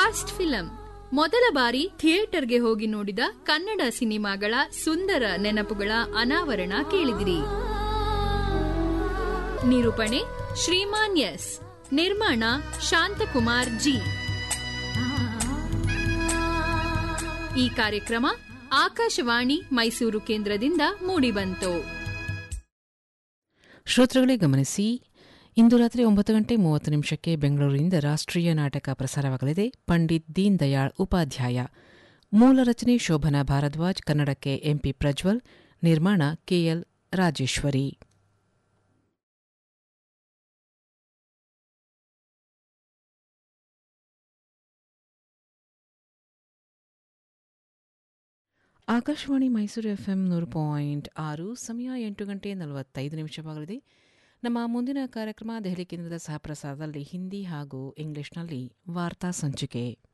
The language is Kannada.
ಫಾಸ್ಟ್ ಫಿಲಂ ಮೊದಲ ಬಾರಿ ಥಿಯೇಟರ್ಗೆ ಹೋಗಿ ನೋಡಿದ ಕನ್ನಡ ಸಿನಿಮಾಗಳ ಸುಂದರ ನೆನಪುಗಳ ಅನಾವರಣ ಕೇಳಿದಿರಿ ನಿರೂಪಣೆ ಶ್ರೀಮಾನ್ ಎಸ್ ನಿರ್ಮಾಣ ಶಾಂತಕುಮಾರ್ ಜಿ ಈ ಕಾರ್ಯಕ್ರಮ ಆಕಾಶವಾಣಿ ಮೈಸೂರು ಕೇಂದ್ರದಿಂದ ಮೂಡಿಬಂತು ಶ್ರೋತೃಗಳೇ ಗಮನಿಸಿ ಇಂದು ರಾತ್ರಿ ಒಂಬತ್ತು ಗಂಟೆ ಮೂವತ್ತು ನಿಮಿಷಕ್ಕೆ ಬೆಂಗಳೂರಿನಿಂದ ರಾಷ್ಟ್ರೀಯ ನಾಟಕ ಪ್ರಸಾರವಾಗಲಿದೆ ಪಂಡಿತ್ ದೀನ್ ದಯಾಳ್ ಉಪಾಧ್ಯಾಯ ಮೂಲ ರಚನೆ ಶೋಭನಾ ಭಾರದ್ವಾಜ್ ಕನ್ನಡಕ್ಕೆ ಎಂಪಿ ಪ್ರಜ್ವಲ್ ನಿರ್ಮಾಣ ಕೆಎಲ್ ರಾಜೇಶ್ವರಿ ಆಕಾಶವಾಣಿ ಮೈಸೂರು ಎಫ್ಎಂ ನೂರು ಪಾಯಿಂಟ್ ಆರು ಸಮಯ ಎಂಟು ಗಂಟೆ ನಲವತ್ತೈದು ನಿಮಿಷವಾಗಲಿದೆ ನಮ್ಮ ಮುಂದಿನ ಕಾರ್ಯಕ್ರಮ ದೆಹಲಿ ಕೇಂದ್ರದ ಸಹಪ್ರಸಾರದಲ್ಲಿ ಹಿಂದಿ ಹಾಗೂ ಇಂಗ್ಲಿಷ್ನಲ್ಲಿ ವಾರ್ತಾ ಸಂಚಿಕೆ